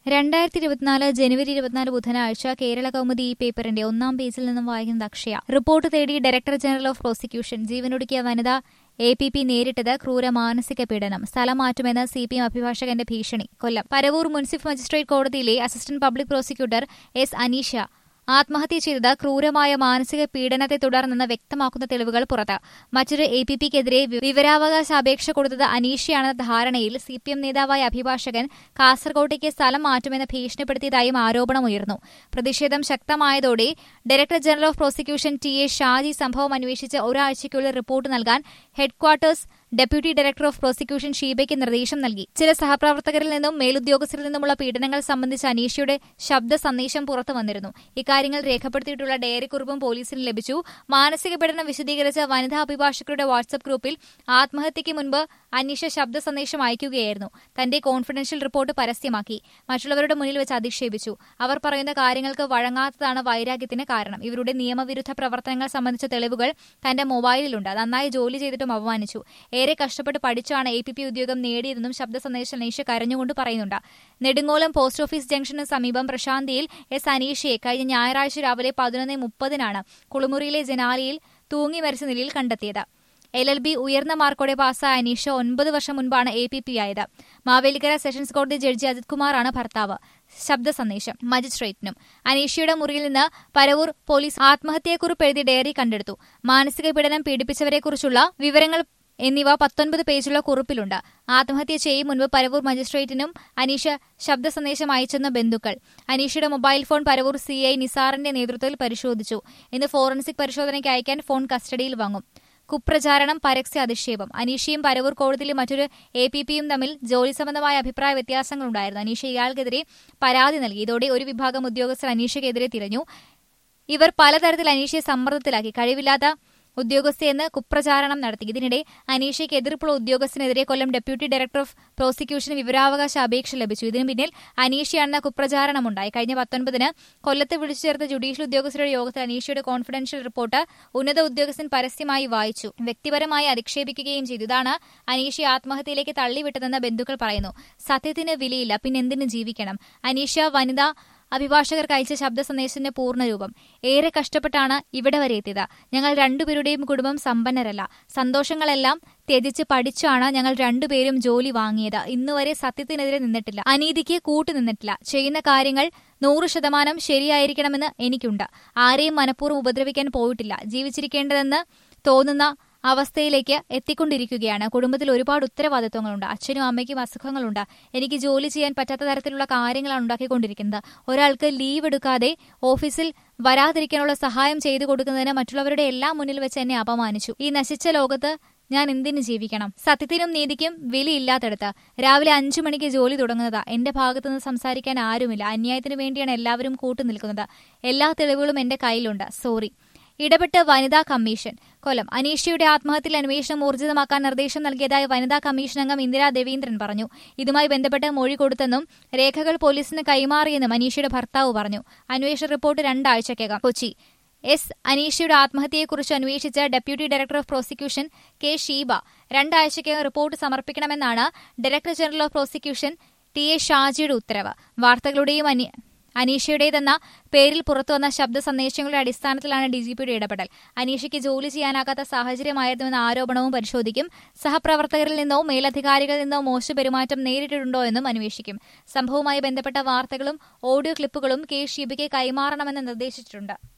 രണ്ടായിരത്തി ഇരുപത്തിനാല് ജനുവരി ഇരുപത്തിനാല് ബുധനാഴ്ച കേരള കൗമുദി ഈ പേപ്പറിന്റെ ഒന്നാം പേജിൽ നിന്നും വായിക്കുന്നത് അക്ഷയ റിപ്പോർട്ട് തേടി ഡയറക്ടർ ജനറൽ ഓഫ് പ്രോസിക്യൂഷൻ ജീവനൊടുക്കിയ വനിത എ പി പി നേരിട്ടത് ക്രൂര മാനസിക പീഡനം സ്ഥലം മാറ്റുമെന്ന് സി പി എം അഭിഭാഷകന്റെ ഭീഷണി കൊല്ലം പരവൂർ മുൻസിഫ് മജിസ്ട്രേറ്റ് കോടതിയിലെ assistant public prosecutor S Aneesha ആത്മഹത്യ ചെയ്തത് ക്രൂരമായ മാനസിക പീഡനത്തെ തുടർന്നെന്ന് വ്യക്തമാക്കുന്ന തെളിവുകൾ പുറത്ത് മറ്റൊരു എ പി പിക്കെതിരെ വിവരാവകാശ അപേക്ഷ കൊടുത്തത് അനീഷയാണെന്ന ധാരണയിൽ സി പി എം നേതാവായ അഭിഭാഷകൻ കാസർകോട്ടേക്ക് സ്ഥലം മാറ്റുമെന്ന് ഭീഷണിപ്പെടുത്തിയതായും ആരോപണമുയർന്നു പ്രതിഷേധം ശക്തമായതോടെ director general of prosecution T A Shaji സംഭവം അന്വേഷിച്ച് ഒരാഴ്ചയ്ക്കുള്ളിൽ റിപ്പോർട്ട് നൽകാൻ headquarters deputy director of prosecution ഷീബയ്ക്ക് നിർദ്ദേശം നൽകി ചില സഹപ്രവർത്തകരിൽ നിന്നും മേലുദ്യോഗസ്ഥരിൽ നിന്നുമുള്ള പീഡനങ്ങൾ സംബന്ധിച്ച് അനീഷയുടെ ശബ്ദ സന്ദേശം പുറത്തു വന്നിരുന്നു ഇക്കാര്യങ്ങൾ രേഖപ്പെടുത്തിയിട്ടുള്ള ഡയറിക്കുറിപ്പും പോലീസിന് ലഭിച്ചു മാനസിക പീഡനം വിശദീകരിച്ച വനിതാ അഭിഭാഷകരുടെ വാട്സ്ആപ്പ് ഗ്രൂപ്പിൽ ആത്മഹത്യയ്ക്ക് മുൻപ് അനീഷ ശബ്ദ സന്ദേശം അയക്കുകയായിരുന്നു തന്റെ കോൺഫിഡൻഷ്യൽ റിപ്പോർട്ട് പരസ്യമാക്കി മറ്റുള്ളവരുടെ മുന്നിൽ വെച്ച് അധിക്ഷേപിച്ചു അവർ പറയുന്ന കാര്യങ്ങൾക്ക് വഴങ്ങാത്തതാണ് വൈരാഗ്യത്തിന് കാരണം ഇവരുടെ നിയമവിരുദ്ധ പ്രവർത്തനങ്ങൾ സംബന്ധിച്ച തെളിവുകൾ തന്റെ മൊബൈലിലുണ്ട് നന്നായി ജോലി ചെയ്തിട്ടും അപമാനിച്ചു ഏറെ കഷ്ടപ്പെട്ട് പഠിച്ചാണ് എ പി പി ഉദ്യോഗം നേടിയതെന്നും ശബ്ദ സന്ദേശം അനീഷ കരഞ്ഞുകൊണ്ട് പറയുന്നുണ്ട് നെടുങ്ങോലം പോസ്റ്റ് ഓഫീസ് ജംഗ്ഷന് സമീപം പ്രശാന്തിയിൽ എസ് അനീഷയെ കഴിഞ്ഞ ഞായറാഴ്ച രാവിലെ പതിനൊന്ന് മുപ്പതിനാണ് കുളിമുറിയിലെ ജനാലയിൽ തൂങ്ങി മരിച്ച നിലയിൽ കണ്ടെത്തിയത് എൽ എൽ ബി ഉയർന്ന മാർക്കോടെ പാസ്സായ അനീഷ ഒൻപത് വർഷം മുൻപാണ് എ പി പി ആയത് മാവേലിക്കര സെഷൻസ് കോടതി ജഡ്ജി അജിത് കുമാറാണ് ഭർത്താവ് ശബ്ദ സന്ദേശം മജിസ്ട്രേറ്റിനും അനീഷയുടെ മുറിയിൽ നിന്ന് പരവൂർ പോലീസ് ആത്മഹത്യയെക്കുറിപ്പ് എഴുതി ഡയറി കണ്ടെടുത്തു മാനസിക പീഡനം പീഡിപ്പിച്ചവരെക്കുറിച്ചുള്ള വിവരങ്ങൾ എന്നിവ പത്തൊൻപത് പേജുള്ള കുറിപ്പിലുണ്ട് ആത്മഹത്യ ചെയ്യും മുൻപ് പരവൂർ മജിസ്ട്രേറ്റിനും അനീഷ ശബ്ദ സന്ദേശം അയച്ചെന്ന ബന്ധുക്കൾ അനീഷയുടെ mobile phone Paravur C I നിസാറിന്റെ നേതൃത്വത്തിൽ പരിശോധിച്ചു ഇന്ന് ഫോറൻസിക് പരിശോധനയ്ക്ക് അയക്കാൻ ഫോൺ കസ്റ്റഡിയിൽ വാങ്ങും കുപ്രചാരണം പരസ്യ അധിക്ഷേപം അനീഷയും പരവൂർ കോടതിയിലെ മറ്റൊരു എ പി പിയും തമ്മിൽ ജോലി സംബന്ധമായ അഭിപ്രായ വ്യത്യാസങ്ങളുണ്ടായിരുന്നു അനീഷ ഇയാൾക്കെതിരെ പരാതി നൽകി ഇതോടെ ഒരു വിഭാഗം ഉദ്യോഗസ്ഥർ അനീഷയ്ക്കെതിരെ തിരഞ്ഞു ഇവർ പലതരത്തിൽ അനീഷയെ സമ്മർദ്ദത്തിലാക്കി കഴിവില്ലാത്ത ഉദ്യോഗസ്ഥയെന്ന് കുപ്രചാരണം നടത്തി ഇതിനിടെ അനീഷയ്ക്ക് എതിർപ്പുള്ള ഉദ്യോഗസ്ഥനെതിരെ കൊല്ലം ഡെപ്യൂട്ടി ഡയറക്ടർ ഓഫ് പ്രോസിക്യൂഷന് വിവരാവകാശ അപേക്ഷ ലഭിച്ചു ഇതിനു പിന്നിൽ അനീഷയാണെന്ന കുപ്രചാരണമുണ്ടായി കഴിഞ്ഞ പത്തൊൻപതിന് കൊല്ലത്ത് വിളിച്ചു ചേർത്ത ജുഡീഷ്യൽ ഉദ്യോഗസ്ഥരുടെ യോഗത്തിൽ അനീഷയുടെ കോൺഫിഡൻഷ്യൽ റിപ്പോർട്ട് ഉന്നത ഉദ്യോഗസ്ഥൻ പരസ്യമായി വായിച്ചു വ്യക്തിപരമായി അധിക്ഷേപിക്കുകയും ചെയ്തു ഇതാണ് അനീഷയെ ആത്മഹത്യയിലേക്ക് തള്ളിവിട്ടതെന്ന് ബന്ധുക്കൾ പറയുന്നു സത്യത്തിന് വിലയില്ല പിന്നെന്തിന് ജീവിക്കണം അനീഷ വനിത അഭിഭാഷകർക്ക് അയച്ച ശബ്ദ സന്ദേശത്തിന്റെ പൂർണ്ണരൂപം ഏറെ കഷ്ടപ്പെട്ടാണ് ഇവിടെ വരെ എത്തിയത് ഞങ്ങൾ രണ്ടുപേരുടെയും കുടുംബം സമ്പന്നരല്ല സന്തോഷങ്ങളെല്ലാം ത്യജിച്ച് പഠിച്ചാണ് ഞങ്ങൾ രണ്ടുപേരും ജോലി വാങ്ങിയത് ഇന്നുവരെ സത്യത്തിനെതിരെ നിന്നിട്ടില്ല അനീതിക്ക് കൂട്ടുനിന്നിട്ടില്ല ചെയ്യുന്ന കാര്യങ്ങൾ നൂറ് ശതമാനം ശരിയായിരിക്കണമെന്ന് എനിക്കുണ്ട് ആരെയും മനഃപൂർവ്വം ഉപദ്രവിക്കാൻ പോയിട്ടില്ല ജീവിച്ചിരിക്കേണ്ടതെന്ന് തോന്നുന്ന അവസ്ഥയിലേക്ക് എത്തിക്കൊണ്ടിരിക്കുകയാണ് കുടുംബത്തിൽ ഒരുപാട് ഉത്തരവാദിത്വങ്ങളുണ്ട് അച്ഛനും അമ്മയ്ക്കും അസുഖങ്ങളുണ്ട് എനിക്ക് ജോലി ചെയ്യാൻ പറ്റാത്ത തരത്തിലുള്ള കാര്യങ്ങളാണ് ഉണ്ടാക്കിക്കൊണ്ടിരിക്കുന്നത് ഒരാൾക്ക് ലീവ് എടുക്കാതെ ഓഫീസിൽ വരാതിരിക്കാനുള്ള സഹായം ചെയ്തു കൊടുക്കുന്നതിന് മറ്റുള്ളവരുടെ എല്ലാം മുന്നിൽ വെച്ച് എന്നെ അപമാനിച്ചു ഈ നശിച്ച ലോകത്ത് ഞാൻ എന്തിനു ജീവിക്കണം സത്യത്തിനും നീതിക്കും വിലയില്ലാത്തടത്ത് രാവിലെ അഞ്ചു മണിക്ക് ജോലി തുടങ്ങുന്നത് എന്റെ ഭാഗത്തുനിന്ന് സംസാരിക്കാൻ ആരുമില്ല അന്യായത്തിനു വേണ്ടിയാണ് എല്ലാവരും കൂട്ടുനിൽക്കുന്നത് എല്ലാ തെളിവുകളും എന്റെ കയ്യിലുണ്ട് സോറി ഇടപെട്ട് വനിതാ കമ്മീഷൻ കൊല്ലം അനീഷയുടെ ആത്മഹത്യയിൽ അന്വേഷണം ഊർജിതമാക്കാൻ നിർദ്ദേശം നൽകിയതായി വനിതാ കമ്മീഷൻ അംഗം ഇന്ദിരാ ദേവീന്ദ്രൻ പറഞ്ഞു ഇതുമായി ബന്ധപ്പെട്ട് മൊഴി കൊടുത്തെന്നും രേഖകൾ പോലീസിന് കൈമാറിയെന്നും അനീഷയുടെ ഭർത്താവ് പറഞ്ഞു അന്വേഷണ റിപ്പോർട്ട് രണ്ടാഴ്ചക്കകം കൊച്ചി എസ് അനീഷയുടെ ആത്മഹത്യയെക്കുറിച്ച് അന്വേഷിച്ച deputy director of prosecution K Sheeba രണ്ടാഴ്ചക്കകം റിപ്പോർട്ട് സമർപ്പിക്കണമെന്നാണ് director general of prosecution T A ഷാജിയുടെ ഉത്തരവ് വാർത്തകളുടെയും അന്യ അനീഷയുടേതെന്ന പേരിൽ പുറത്തുവന്ന ശബ്ദ സന്ദേശങ്ങളുടെ അടിസ്ഥാനത്തിലാണ് ഡിജിപിയുടെ ഇടപെടൽ അനീഷയ്ക്ക് ജോലി ചെയ്യാനാകാത്ത സാഹചര്യമായിരുന്നുവെന്ന ആരോപണവും പരിശോധിക്കും സഹപ്രവർത്തകരിൽ നിന്നോ മേലധികാരികളിൽ നിന്നോ മോശ പെരുമാറ്റം നേരിട്ടിട്ടുണ്ടോ എന്നും അന്വേഷിക്കും സംഭവവുമായി ബന്ധപ്പെട്ട വാർത്തകളും ഓഡിയോ ക്ലിപ്പുകളും കെ ഷീബയ്ക്ക് കൈമാറണമെന്ന് നിർദ്ദേശിച്ചിട്ടുണ്ട്